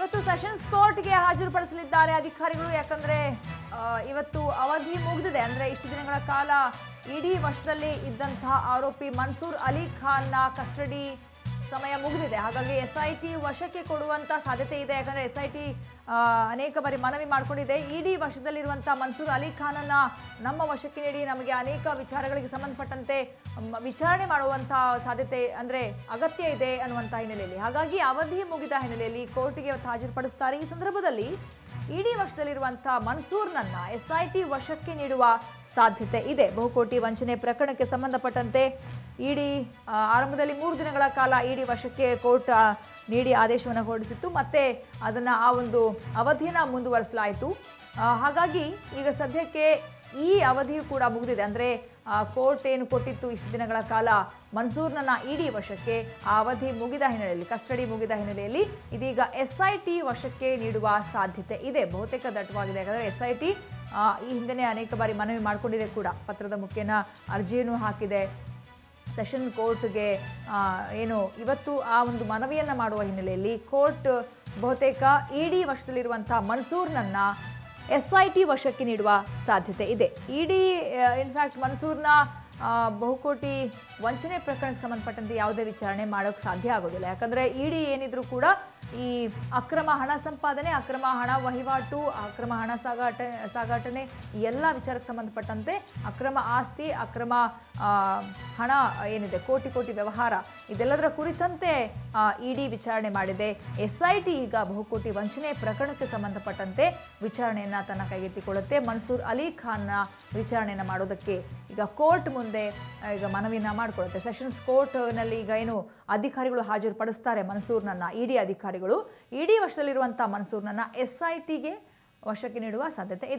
ಇವತ್ತು ಸೆಷನ್ಸ್ ಕೋರ್ಟ್ಗೆ ಹಾಜರುಪಡಿಸಲಿದ್ದಾರೆ ಅಧಿಕಾರಿಗಳು ಯಾಕಂದ್ರೆ ಆ, ಇವತ್ತು ಅವಧಿ ಮುಗಿದಿದೆ ಅಂದ್ರೆ ಇಷ್ಟು ದಿನಗಳ ಕಾಲ ಇಡೀ ವಶದಲ್ಲಿ ಇದ್ದಂತಹ ಆರೋಪಿ ಮನ್ಸೂರ್ ಅಲಿ ಖಾನ್ನ ಕಸ್ಟಡಿ ಸಮಯ ಮುಗಿದಿದೆ ಹಾಗಾಗಿ ಎಸ್ ಐ ಟಿ ವಶಕ್ಕೆ ಕೊಡುವಂತ ಸಾಧ್ಯತೆ ಇದೆ ಯಾಕಂದ್ರೆ ಎಸ್ ಐ ಟಿ ಅನೇಕ ಬಾರಿ ಮನವಿ ಮಾಡಿಕೊಂಡಿದೆ ಇಡಿ ವಶದಲ್ಲಿರುವಂತಹ ಮನ್ಸೂರ್ ಅಲಿ ಖಾನನ್ನ ನಮ್ಮ ವಶಕ್ಕೆ ನೀಡಿ ನಮಗೆ ಅನೇಕ ವಿಚಾರಗಳಿಗೆ ಸಂಬಂಧಪಟ್ಟಂತೆ ಮ್, ವಿಚಾರಣೆ ಮಾಡುವಂತಹ ಸಾಧ್ಯತೆ ಅಂದ್ರೆ ಅಗತ್ಯ ಇದೆ ಅನ್ನುವಂತಹ ಹಿನ್ನೆಲೆಯಲ್ಲಿ ಹಾಗಾಗಿ ಅವಧಿ ಮುಗಿದ ಹಿನ್ನೆಲೆಯಲ್ಲಿ ಕೋರ್ಟ್ಗೆ ಇವತ್ತು ಹಾಜರುಪಡಿಸ್ತಾರೆ ಈ ಸಂದರ್ಭದಲ್ಲಿ ಇಡಿ ವಶದಲ್ಲಿರುವಂತಹ ಮನ್ಸೂರ್ನನ್ನ ಎಸ್ಐಟಿ ವಶಕ್ಕೆ ನೀಡುವ ಸಾಧ್ಯತೆ ಇದೆ ಬಹುಕೋಟಿ ವಂಚನೆ ಪ್ರಕರಣಕ್ಕೆ ಸಂಬಂಧಪಟ್ಟಂತೆ ಇಡಿ ಆ, ಆರಂಭದಲ್ಲಿ ಮೂರು ದಿನಗಳ ಕಾಲ ಇಡಿ ವಶಕ್ಕೆ ಕೋರ್ಟ್ ಆ, ನೀಡಿ ಆದೇಶವನ್ನು ಹೊರಡಿಸಿತ್ತು ಮತ್ತೆ ಅದನ್ನ ಆ ಒಂದು ಅವಧಿಯನ್ನ ಮುಂದುವರಿಸಲಾಯಿತು ಆ, ಹಾಗಾಗಿ ಈಗ ಸದ್ಯಕ್ಕೆ ಈ ಅವಧಿಯು ಕೂಡ ಮುಗಿದಿದೆ ಅಂದ್ರೆ ಆ, ಕೋರ್ಟ್ ಏನು ಕೊಟ್ಟಿತ್ತು ಇಷ್ಟು ದಿನಗಳ ಕಾಲ ಮನ್ಸೂರ್ನನ್ನ ಇಡಿ ವಶಕ್ಕೆ ಆ ಅವಧಿ ಮುಗಿದ ಹಿನ್ನೆಲೆಯಲ್ಲಿ ಕಸ್ಟಡಿ ಮುಗಿದ ಹಿನ್ನೆಲೆಯಲ್ಲಿ ಇದೀಗ ಎಸ್ ಐ ಟಿ ವಶಕ್ಕೆ ನೀಡುವ ಸಾಧ್ಯತೆ ಇದೆ ಬಹುತೇಕ ದಟ್ಟವಾಗಿದೆ ಯಾಕಂದ್ರೆ ಎಸ್ ಐ ಟಿ ಈ ಹಿಂದೆನೇ ಅನೇಕ ಬಾರಿ ಮನವಿ ಮಾಡಿಕೊಂಡಿದೆ ಕೂಡ ಪತ್ರದ ಮುಖೇನ ಅರ್ಜಿಯನ್ನು ಹಾಕಿದೆ ಸೆಷನ್ ಕೋರ್ಟ್ಗೆ ಆ, ಏನು ಇವತ್ತು ಆ ಒಂದು ಮನವಿಯನ್ನು ಮಾಡುವ ಹಿನ್ನೆಲೆಯಲ್ಲಿ ಕೋರ್ಟ್ ಬಹುತೇಕ ಇಡಿ ವಶದಲ್ಲಿರುವಂತಹ ಮನ್ಸೂರ್ನನ್ನ ಎಸ್ ಐ ಟಿ ವಶಕ್ಕೆ ನೀಡುವ ಸಾಧ್ಯತೆ ಇದೆ ಇಡಿ ಇನ್ಫ್ಯಾಕ್ಟ್ ಮನ್ಸೂರ್ನ ಆ, ಬಹುಕೋಟಿ ವಂಚನೆ ಪ್ರಕರಣಕ್ಕೆ ಸಂಬಂಧಪಟ್ಟಂತೆ ಯಾವುದೇ ವಿಚಾರಣೆ ಮಾಡೋಕ್ಕೆ ಸಾಧ್ಯ ಆಗೋದಿಲ್ಲ ಯಾಕಂದ್ರೆ ಇಡಿ ಏನಿದ್ರು ಕೂಡ ಈ ಅಕ್ರಮ ಹಣ ಸಂಪಾದನೆ ಅಕ್ರಮ ಹಣ ವಹಿವಾಟು ಅಕ್ರಮ ಹಣ ಸಾಗಾಟ ಸಾಗಾಟನೆ ಈ ಎಲ್ಲ ವಿಚಾರಕ್ಕೆ ಸಂಬಂಧಪಟ್ಟಂತೆ ಅಕ್ರಮ ಆಸ್ತಿ ಅಕ್ರಮ ಆ, ಹಣ ಏನಿದೆ ಕೋಟಿ ಕೋಟಿ ವ್ಯವಹಾರ ಇದೆಲ್ಲದರ ಕುರಿತಂತೆ ಇಡಿ ವಿಚಾರಣೆ ಮಾಡಿದೆ ಎಸ್ ಐ ಟಿ ಈಗ ಬಹುಕೋಟಿ ವಂಚನೆ ಪ್ರಕರಣಕ್ಕೆ ಸಂಬಂಧಪಟ್ಟಂತೆ ವಿಚಾರಣೆಯನ್ನ ತನ್ನ ಕೈಗೆತ್ತಿಕೊಳ್ಳುತ್ತೆ ಮನ್ಸೂರ್ ಅಲಿ ಖಾನ್ನ ವಿಚಾರಣೆಯನ್ನ ಮಾಡೋದಕ್ಕೆ ಈಗ ಕೋರ್ಟ್ ಮುಂದೆ ಆ, ಈಗ ಮನವಿನ ಮಾಡಿಕೊಳ್ಳುತ್ತೆ ಸೆಷನ್ಸ್ ಕೋರ್ಟ್ನಲ್ಲಿ ಈಗ ಏನು ಅಧಿಕಾರಿಗಳು ಹಾಜರುಪಡಿಸ್ತಾರೆ ಮನ್ಸೂರ್ನನ್ನ ಇಡಿ ಅಧಿಕಾರಿಗಳು ಇಡಿ ವಶದಲ್ಲಿರುವಂತಹ ಮನ್ಸೂರ್ನನ್ನ ಎಸ್ ಐ ಟಿಗೆ ವಶಕ್ಕೆ ನೀಡುವ ಸಾಧ್ಯತೆ ಇದೆ